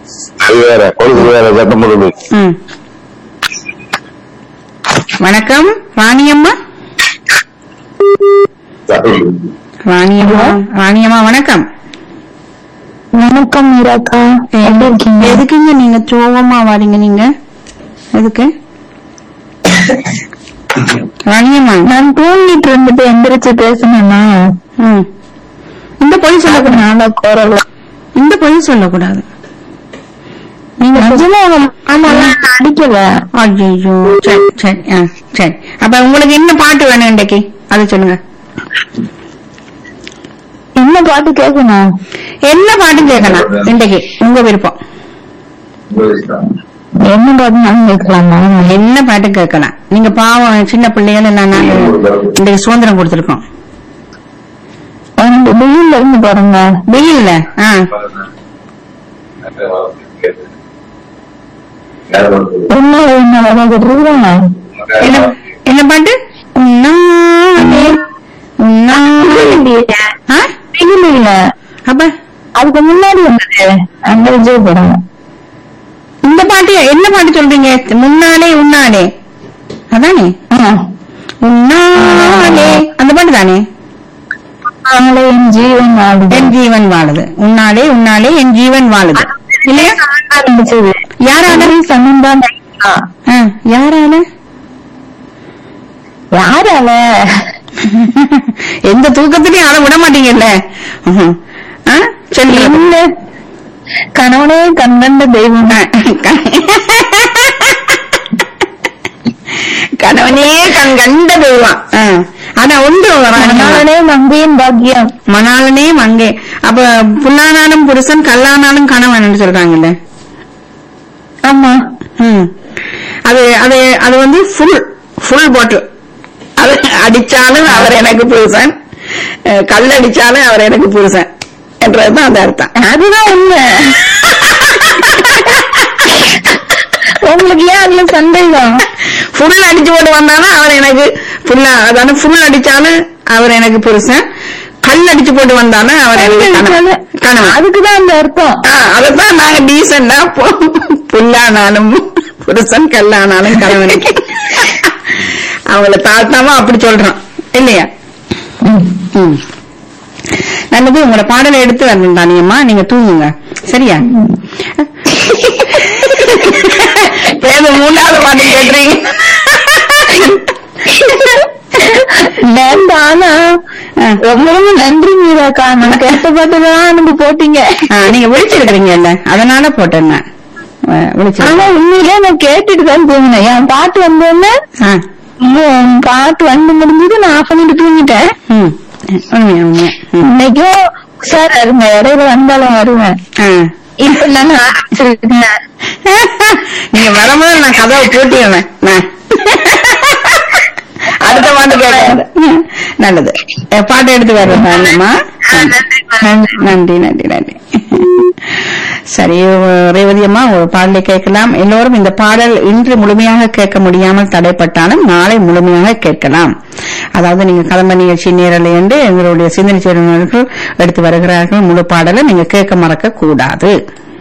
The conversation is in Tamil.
அது வேற கொழுப்பு வேற சட்டம் போடுது ம் வணக்கம் வாணியம்மா வாணியம்மா வாணியம்மா வணக்கம் வணக்கம் மீராக்கா எப்படி இருக்கீங்க எதுக்குங்க நீங்க சோகமா வாரீங்க நீங்க எதுக்கு வாணியம்மா நான் தூங்கிட்டு இருந்துட்டு எந்திரிச்சு பேசணும்னா ம் இந்த பொய் சொல்லக்கூடாது அதனால குரல் இந்த பொய் சொல்லக்கூடாது நீங்க நிஜமா உங்க மாமாலாம் நான் அடிக்கல ஐயோ சரி சரி ஆ சரி அப்ப உங்களுக்கு என்ன பாட்டு வேணும் இன்றைக்கு அதை சொல்லுங்க என்ன பாட்டு கேட்கணும் என்ன பாட்டு கேட்கலாம் இன்றைக்கு உங்க விருப்பம் என்ன பாட்டு நான் கேட்கலாமா என்ன பாட்டு கேட்கலாம் நீங்க பாவம் சின்ன பிள்ளைகள் நான் நாங்க இன்றைக்கு சுதந்திரம் கொடுத்துருக்கோம் எனக்கு வெயில்ல இருந்து பாருங்க வெயில்ல ஆ என்ன என்ன கேட்டுருக்கீங்க என்ன என்ன பாட்டு உன்னாலே உன்னாலே ஆ? வெயில் இல்ல அப்ப அதுக்கு முன்னாடி வந்தது அந்த விஜய் படம் இந்த பாட்டு என்ன பாட்டு சொல்றீங்க முன்னாலே உன்னாலே அதானே ஆ. உன்னாலே அந்த பாட்டு தானே நாளை என் ஜீவன் ஆடுது என் ஜீவன் வாழுது உன்னாலே உன்னாலே என் ஜீவன் வாழுது இல்லையா இருந்துச்சு யாரால சமந்தா நைனா. ஆ, யாரால யாரால எந்த தூக்கத்திலையும் ஆள விட மாட்டீங்கல்ல ம்ஹும். ஆ, சொல்லுங்க என்ன கணவனே கண்கண்ட தெய்வம் கணவனே கண் கண்ட தெய்வம் ஆ. ஆனா ஒன்று வராங்க கணவனே மங்கையின் பாக்கியம் மணாலனே மங்கே அப்ப புல்லானாலும் புருஷன் கல்லானாலும் கணவன் சொல்றாங்கல்ல ஆமா ம். அது அது அது வந்து ஃபுல் ஃபுல் பாட்டில் அது அடிச்சாலும் அவர் எனக்கு புருஷன் அஹ், கல் அடிச்சாலும் அவர் எனக்கு புருஷன் என்றதுதான் அந்த அர்த்தம் அதுதான் உண்மை உங்களுக்கு ஏன் அதுல சந்தேகம் ஃபுல் அடிச்சு போட்டு வந்தாலும் அவர் எனக்கு ஃபுல்லா அதாவது ஃபுல் அடிச்சாலும் அவர் எனக்கு புருஷன் கல் அடிச்சு போட்டு வந்தாலும் அவர் எனக்கு கணவன். கணவன் அதுக்குதான் அந்த அர்த்தம் ஆ, அதைத்தான் நாங்க டீசெண்டா புல்லானாலும் புருஷன் கல்லானாலும் கணவனுக்கு அவங்கள தாழ்த்தாம அப்படி சொல்றோம் இல்லையா ம். நல்லது உங்களோட பாடலை எடுத்து வரணும் தானியம்மா நீங்க தூங்குங்க சரியா ஏதோ மூணாவது பாட்டு கேட்டுறீங்க ஆனா ஆ. ரொம்ப ரொம்ப நன்றி மீராக்கா நான் கேட்ட பாட்டுதான் எனக்கு போட்டீங்க ஆ, நீங்க விழிச்சிருக்கிறீங்கல்ல அதனால போட்டேன் நான் அஹ், விழிச்சிருக்கேன். ஆனா உண்மையிலே நான் கேட்டுட்டு தான் தூங்கினேன் என் பாட்டு வந்தோடனே ஆ உம், பாட்டு வந்து முடிஞ்சது நான் ஆஃப் பண்ணிட்டு தூங்கிட்டேன் ம் உண்மையா உண்மையா ம். இன்னைக்கும் சார் இருங்க இடையில வந்தாலும் வருவேன் ஆ. இப்ப நான் ஆரம்பிச்சிருக்கேன் நீங்க வரும்போது நான் கதவை பூட்டிடுவேன் நான் அடுத்த பாட்டு கேட்க நல்லது அஹ், பாட்டு எடுத்து வர்றேன் தானியம்மா நன்றி நன்றி நன்றி சரி அஹ், ரேவதி அம்மா ஒரு பாடலை கேட்கலாம் எல்லோரும் இந்த பாடல் இன்று முழுமையாக கேட்க முடியாமல் தடைப்பட்டாலும் நாளை முழுமையாக கேட்கலாம் அதாவது நீங்க கலம்ப நிகழ்ச்சி நேரலை என்று எங்களுடைய சிந்தனை சேர்ந்தவர்கள் எடுத்து வருகிறார்கள் முழு பாடலை நீங்க கேட்க மறக்க கூடாது